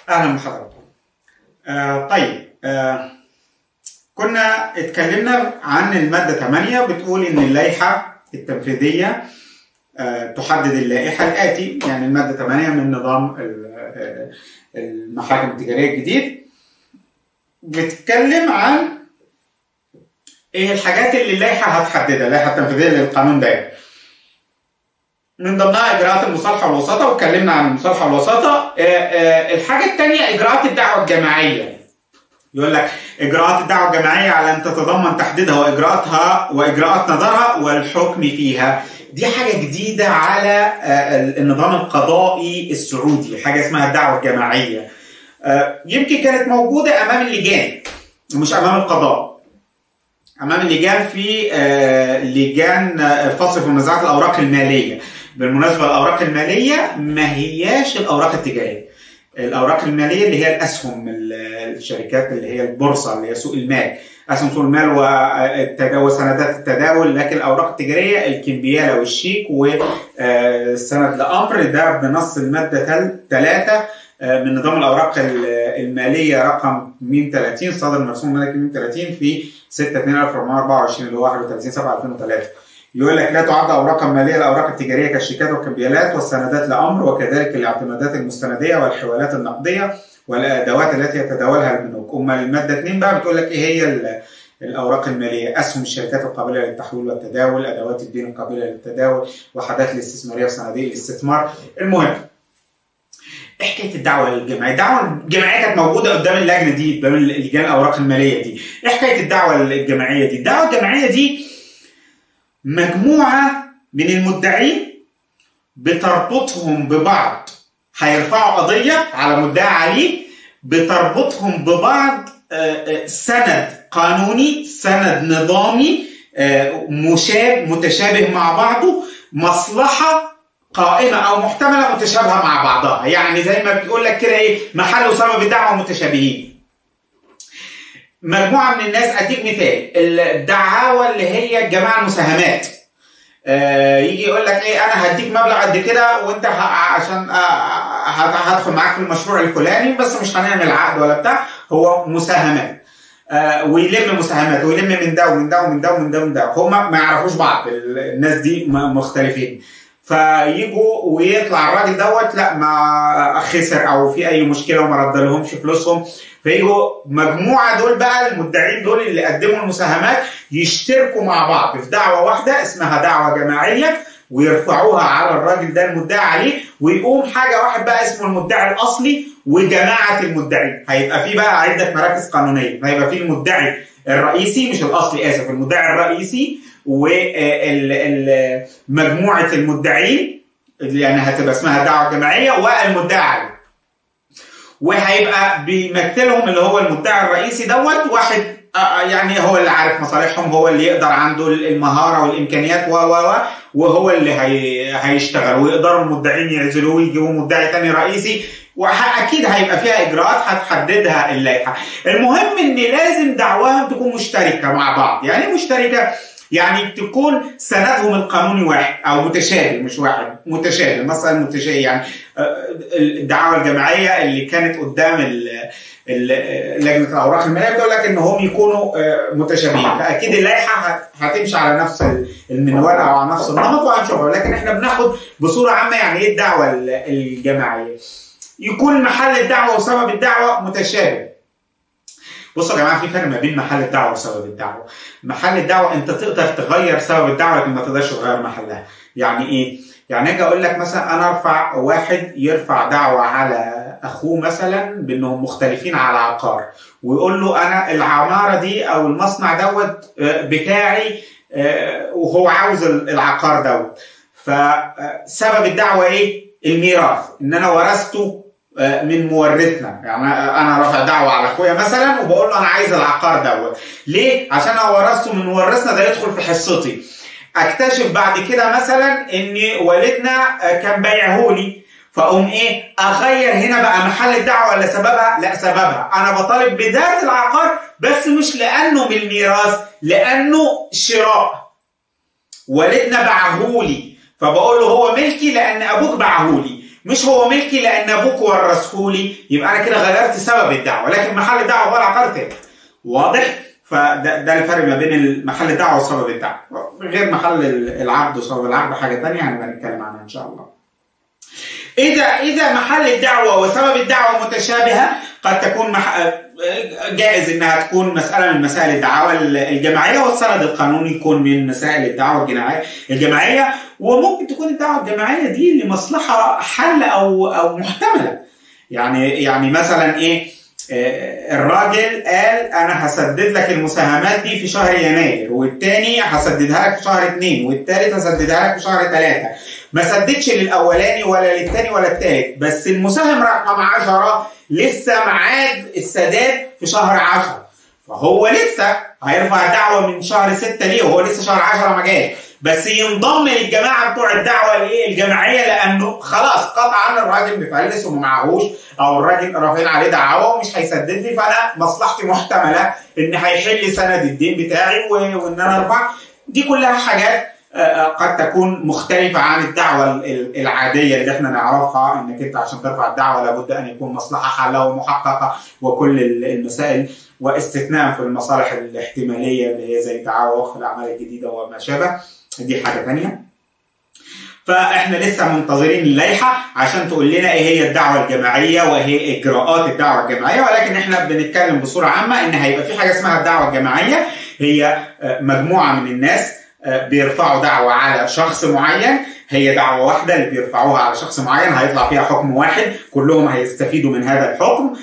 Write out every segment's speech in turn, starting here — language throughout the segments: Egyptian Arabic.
اهلا بحضراتكم. آه طيب آه كنا اتكلمنا عن الماده 8 بتقول ان اللائحه التنفيذيه آه تحدد اللائحه الاتي يعني الماده 8 من نظام المحاكم التجاريه الجديد بتتكلم عن ايه الحاجات اللي اللائحه هتحددها اللائحه التنفيذيه للقانون ده من ضمنها اجراءات المصالحه والوساطه واتكلمنا عن المصالحه والوساطه الحاجه الثانيه اجراءات الدعوه الجماعيه يقول لك اجراءات الدعوه الجماعيه على ان تتضمن تحديدها واجراءاتها واجراءات نظرها والحكم فيها دي حاجه جديده على النظام القضائي السعودي حاجه اسمها الدعوه الجماعيه يمكن كانت موجوده امام اللجان مش امام القضاء امام اللجان في لجان الفصل في منازعات الاوراق الماليه بالمناسبه الاوراق الماليه ما هياش الاوراق التجاريه الاوراق الماليه اللي هي الاسهم الشركات اللي هي البورصه اللي هي سوق المال اسهم سوق المال والتداول سندات التداول لكن الاوراق التجاريه الكمبياله والشيك والسند لامر ده بنص الماده 3 من نظام الاوراق الماليه رقم 130 صادر مرسوم ملكي 130 في 6 2 1424 اللي هو 31 7 2003 يقول لك لا تعد اوراقا ماليه الاوراق التجاريه كالشيكات والكمبيالات والسندات لامر وكذلك الاعتمادات المستنديه والحوالات النقديه والادوات التي يتداولها البنوك اما الماده 2 بقى بتقول لك ايه هي الاوراق الماليه اسهم الشركات القابله للتحويل والتداول ادوات الدين القابله للتداول وحدات الاستثماريه وصناديق الاستثمار المهم ايه حكايه الدعوه الجماعيه؟ الدعوه الجماعيه كانت موجوده قدام اللجنه دي قدام لجان الاوراق الماليه دي. ايه حكايه الدعوه الجماعيه دي؟ الدعوه الجماعيه دي مجموعه من المدعين بتربطهم ببعض هيرفعوا قضيه على مدعي عليه بتربطهم ببعض سند قانوني سند نظامي مشابه متشابه مع بعضه مصلحه قائمه او محتمله متشابهه مع بعضها يعني زي ما بتقول لك كده ايه محل وسبب الدعوه متشابهين مجموعه من الناس اديك مثال الدعاوى اللي هي جماعه المساهمات آه يجي يقول لك ايه انا هديك مبلغ قد كده وانت عشان آه هدخل معاك في المشروع الفلاني بس مش هنعمل عقد ولا بتاع هو مساهمات آه ويلم مساهمات ويلم من ده ومن ده ومن ده ومن ده ومن ده هم ما يعرفوش بعض الناس دي مختلفين فيجوا ويطلع الراجل دوت لا ما خسر او في اي مشكله وما ردلهمش فلوسهم فيجوا مجموعه دول بقى المدعين دول اللي قدموا المساهمات يشتركوا مع بعض في دعوه واحده اسمها دعوه جماعيه ويرفعوها على الراجل ده المدعي عليه ويقوم حاجه واحد بقى اسمه المدعي الاصلي وجماعه المدعين هيبقى في بقى عده مراكز قانونيه هيبقى في المدعي الرئيسي مش الاصلي اسف المدعي الرئيسي ومجموعه المدعين اللي يعني هتبقى اسمها دعوه جماعيه والمدعي وهيبقى بيمثلهم اللي هو المدعي الرئيسي دوت واحد يعني هو اللي عارف مصالحهم هو اللي يقدر عنده المهاره والامكانيات و و وهو اللي هي هيشتغل ويقدروا المدعين يعزلوه ويجيبوا مدعي تاني رئيسي واكيد هيبقى فيها اجراءات هتحددها اللائحه. المهم ان لازم دعواهم تكون مشتركه مع بعض، يعني مشتركه يعني تكون سندهم القانوني واحد او متشابه مش واحد متشابه مثلا متشابه يعني الدعاوى الجماعيه اللي كانت قدام لجنه الاوراق الماليه بتقول لك ان هم يكونوا متشابهين فاكيد اللائحه هتمشي على نفس المنوال او على نفس النمط وهنشوفها لكن احنا بناخد بصوره عامه يعني ايه الدعوه الجماعيه يكون محل الدعوه وسبب الدعوه متشابه بصوا يا جماعه في فرق ما بين محل الدعوه وسبب الدعوه محل الدعوه انت تقدر تغير سبب الدعوه لكن ما تقدرش تغير محلها يعني ايه يعني اجي اقول لك مثلا انا ارفع واحد يرفع دعوه على اخوه مثلا بانهم مختلفين على عقار ويقول له انا العماره دي او المصنع دوت بتاعي وهو عاوز العقار دوت فسبب الدعوه ايه الميراث ان انا ورثته من مورثنا يعني انا رافع دعوه على اخويا مثلا وبقول له انا عايز العقار دوت ليه عشان انا ورثته من مورثنا ده يدخل في حصتي اكتشف بعد كده مثلا ان والدنا كان بايعه لي فاقوم ايه اغير هنا بقى محل الدعوه ولا سببها لا سببها انا بطالب بذات العقار بس مش لانه من الميراث لانه شراء والدنا باعهولي فبقول له هو ملكي لان ابوك باعهولي مش هو ملكي لان ابوك ورثهولي يبقى انا كده غيرت سبب الدعوه لكن محل الدعوه هو العقار تاني واضح فده ده الفرق ما بين محل الدعوه وسبب الدعوه غير محل العقد وسبب العقد حاجه ثانيه هنبقى نتكلم عنها ان شاء الله اذا اذا محل الدعوه وسبب الدعوه متشابهه قد تكون مح... جائز انها تكون مساله من مسائل الدعاوى الجماعيه والسند القانوني يكون من مسائل الدعوه الجماعيه الجماعيه وممكن تكون الدعوه الجماعيه دي لمصلحه حل او او محتمله يعني يعني مثلا ايه الراجل قال انا هسدد لك المساهمات دي في شهر يناير والتاني هسددها لك في شهر اثنين والتالت هسددها لك في شهر ثلاثه ما سددش للاولاني ولا للتاني ولا التالت بس المساهم رقم 10 لسه ميعاد السداد في شهر 10 فهو لسه هيرفع الدعوه من شهر 6 ليه وهو لسه شهر 10 ما جاش بس ينضم للجماعه بتوع الدعوه الايه الجماعيه لانه خلاص قطعا الراجل مفلس وما معهوش او الراجل رافعين عليه دعوه ومش هيسدد لي فانا مصلحتي محتمله ان هيحل سند الدين بتاعي وان انا ارفع دي كلها حاجات قد تكون مختلفة عن الدعوة العادية اللي احنا نعرفها انك انت عشان ترفع الدعوة لابد ان يكون مصلحة حالة ومحققة وكل المسائل واستثناء في المصالح الاحتمالية اللي هي زي الدعاوى ووقف الأعمال الجديدة وما شابه دي حاجة ثانية فاحنا لسه منتظرين اللائحه عشان تقول لنا ايه هي الدعوه الجماعيه وايه اجراءات الدعوه الجماعيه ولكن احنا بنتكلم بصوره عامه ان هيبقى في حاجه اسمها الدعوه الجماعيه هي مجموعه من الناس بيرفعوا دعوه على شخص معين هي دعوه واحده اللي بيرفعوها على شخص معين هيطلع فيها حكم واحد كلهم هيستفيدوا من هذا الحكم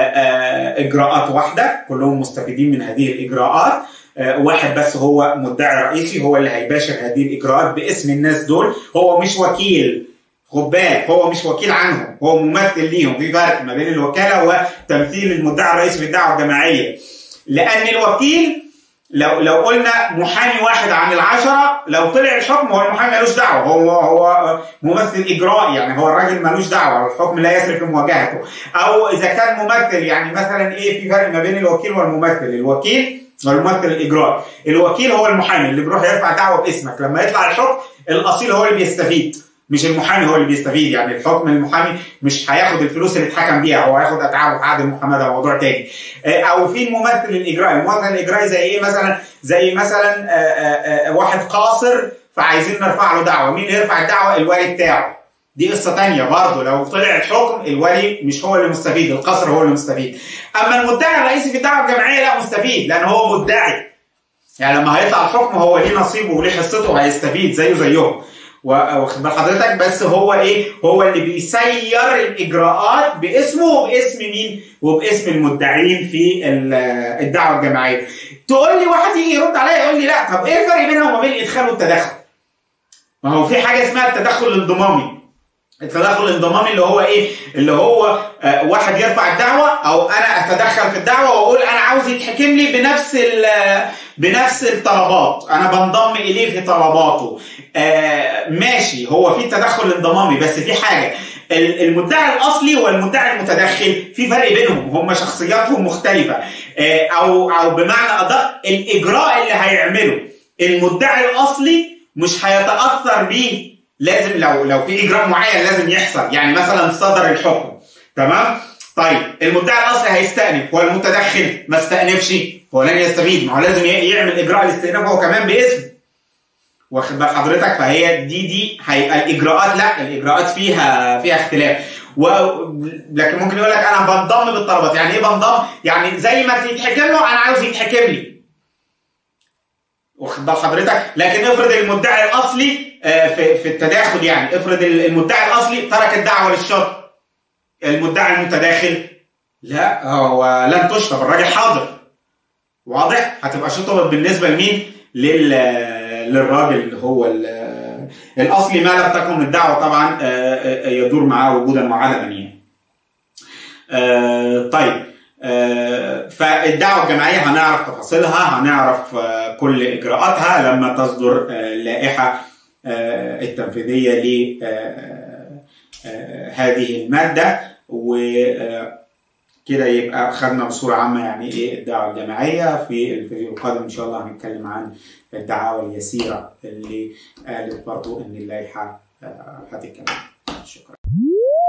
اجراءات واحده كلهم مستفيدين من هذه الاجراءات واحد بس هو مدعي رئيسي هو اللي هيباشر هذه الاجراءات باسم الناس دول هو مش وكيل خد بالك هو مش وكيل عنهم هو ممثل ليهم في فرق ما بين الوكاله وتمثيل المدعي الرئيسي في الدعوه الجماعيه لان الوكيل لو لو قلنا محامي واحد عن العشرة لو طلع الحكم هو المحامي ملوش دعوة هو هو ممثل إجرائي يعني هو الراجل ملوش دعوة الحكم لا يسري في مواجهته أو إذا كان ممثل يعني مثلا إيه في فرق ما بين الوكيل والممثل الوكيل والممثل الإجرائي الوكيل هو المحامي اللي بيروح يرفع دعوة باسمك لما يطلع الحكم الأصيل هو اللي بيستفيد مش المحامي هو اللي بيستفيد يعني الحكم المحامي مش هياخد الفلوس اللي اتحكم بيها هو هياخد اتعاب في عقد المحاماه ده موضوع تاني او في الممثل الاجرائي الممثل الاجرائي زي ايه مثلا زي مثلا واحد قاصر فعايزين نرفع له دعوه مين يرفع الدعوه الولي بتاعه دي قصه تانية برضه لو طلع الحكم الولي مش هو اللي مستفيد القصر هو اللي مستفيد اما المدعي الرئيسي في الدعوه الجماعيه لا مستفيد لان هو مدعي يعني لما هيطلع الحكم هو ليه نصيبه وليه حصته وهيستفيد زيه زيهم واخد بال حضرتك بس هو ايه هو اللي بيسير الاجراءات باسمه وباسم مين وباسم المدعين في الدعوه الجماعيه تقول لي واحد يجي يرد عليا يقول لي لا طب ايه الفرق بينهم وبين الادخال والتدخل ما هو في حاجه اسمها التدخل الانضمامي التدخل الانضمامي اللي هو ايه اللي هو آه واحد يرفع الدعوه او انا اتدخل في الدعوه واقول انا عاوز يتحكم لي بنفس بنفس الطلبات انا بنضم اليه في طلباته آه ماشي هو في تدخل انضمامي بس في حاجه المدعي الاصلي والمدعي المتدخل في فرق بينهم هم شخصياتهم مختلفه آه او او بمعنى ادق الاجراء اللي هيعمله المدعي الاصلي مش هيتاثر بيه لازم لو لو في اجراء معين لازم يحصل يعني مثلا صدر الحكم تمام طيب المدعي الاصلي هيستأنف والمتدخل ما استأنفش هو لن يستفيد ما هو لازم يعمل اجراء الاستئناف هو كمان باسم واخد بال حضرتك فهي دي دي هيبقى الاجراءات لا الاجراءات فيها فيها اختلاف و... لكن ممكن يقول لك انا بنضم بالطلبات يعني ايه بنضم يعني زي ما يتحكم له انا عاوز يتحكم لي واخد بال حضرتك لكن افرض المدعي الاصلي في في التداخل يعني افرض المدعي الاصلي ترك الدعوه للشرط المدعي المتداخل لا هو لن تشطب الراجل حاضر واضح هتبقى شطبت بالنسبه لمين لل للراجل اللي هو الاصلي ما لم تكن الدعوه طبعا يدور معاه وجودا وعدما يعني طيب فالدعوه الجماعيه هنعرف تفاصيلها هنعرف كل اجراءاتها لما تصدر اللائحه التنفيذيه لهذه الماده وكده يبقى خدنا بصوره عامه يعني ايه الدعوه الجماعيه في الفيديو القادم ان شاء الله هنتكلم عن الدعاوى اليسيره اللي قالت برضو ان اللائحه هتتكلم شكرا